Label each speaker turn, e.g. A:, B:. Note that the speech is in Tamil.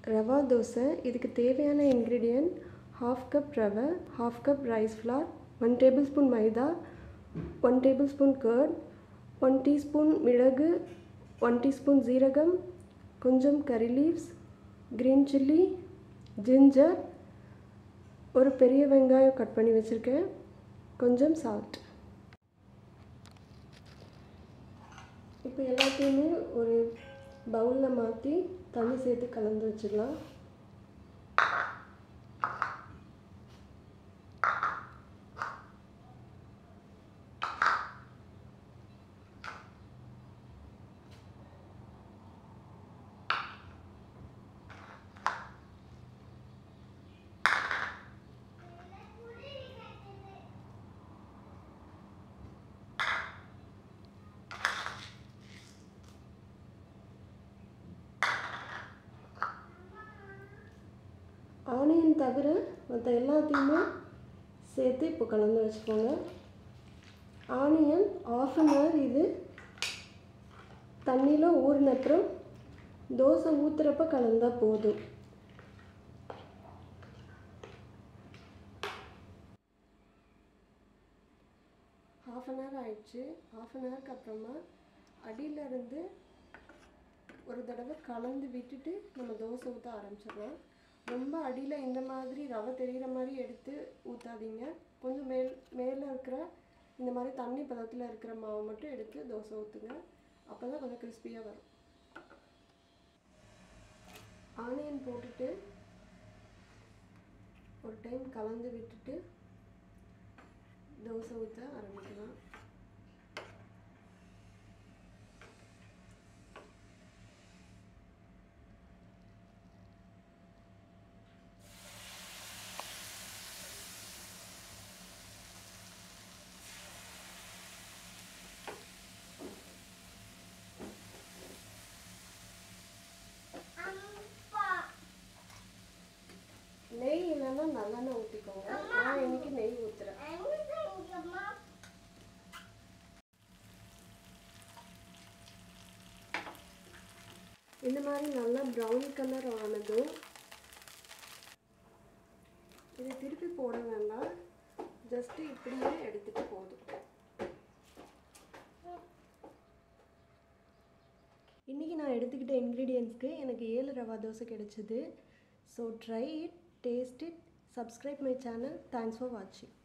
A: ரவா தோசை இதுக்கு தேவையான இன்க்ரீடியன்ட் ஹாஃப் கப் ரவை half cup rice flour one tablespoon maida one tablespoon curd one teaspoon மிளகு ஒன் டீஸ்பூன் ஜீரகம் கொஞ்சம் கறி லீவ்ஸ் க்ரீன் சில்லி ஜிஞ்சர் ஒரு பெரிய வெங்காயம் கட் பண்ணி வச்சுருக்கேன் கொஞ்சம் சால்ட் இப்போ எல்லாத்தையுமே ஒரு பவுலில் மாற்றி தண்ணி சேர்த்து கலந்து வச்சுக்கலாம் ஆனியன் தவிர மற்ற எல்லாத்தையுமே சேர்த்து இப்போ கலந்து வச்சுக்கோங்க ஆனியன் ஆஃப் அன் ஹவர் இது தண்ணியில் ஊறின அப்புறம் தோசை ஊற்றுறப்ப கலந்தால் போதும் ஹாஃப் அன் ஹவர் ஆயிடுச்சு ஹாஃப் அன் ஹவருக்கு அப்புறமா அடியில இருந்து ஒரு தடவை கலந்து விட்டுட்டு நம்ம தோசை ஊற்ற ஆரம்பிச்சிடலாம் ரொம்ப அடியில் இந்த மாதிரி ரவை தெரிகிற மாதிரி எடுத்து ஊற்றாதீங்க கொஞ்சம் மேல் மேலே இருக்கிற இந்த மாதிரி தண்ணி பதத்தில் இருக்கிற மாவு மட்டும் எடுத்து தோசை ஊற்றுங்க அப்போ தான் கொஞ்சம் கிறிஸ்பியாக வரும் ஆனியன் போட்டுட்டு ஒரு டைம் கலந்து விட்டுட்டு தோசை ஊற்ற ஆரம்பிக்கலாம் நெய் இல்லைன்னா நல்லெண்ணெய் ஊற்றிக்கோங்க நான் இன்னைக்கு நெய் ஊற்றுறேன் இந்த மாதிரி நல்லா ப்ரௌன் கலர் ஆனதும் இதை திருப்பி போட வேண்டாம் ஜஸ்ட்டு இப்படியே எடுத்துட்டு போதும் இன்றைக்கி நான் எடுத்துக்கிட்ட இன்க்ரீடியன்ஸ்க்கு எனக்கு ஏழு ரவா தோசை கிடைச்சிது so try it taste it subscribe my channel thanks for வாட்சிங்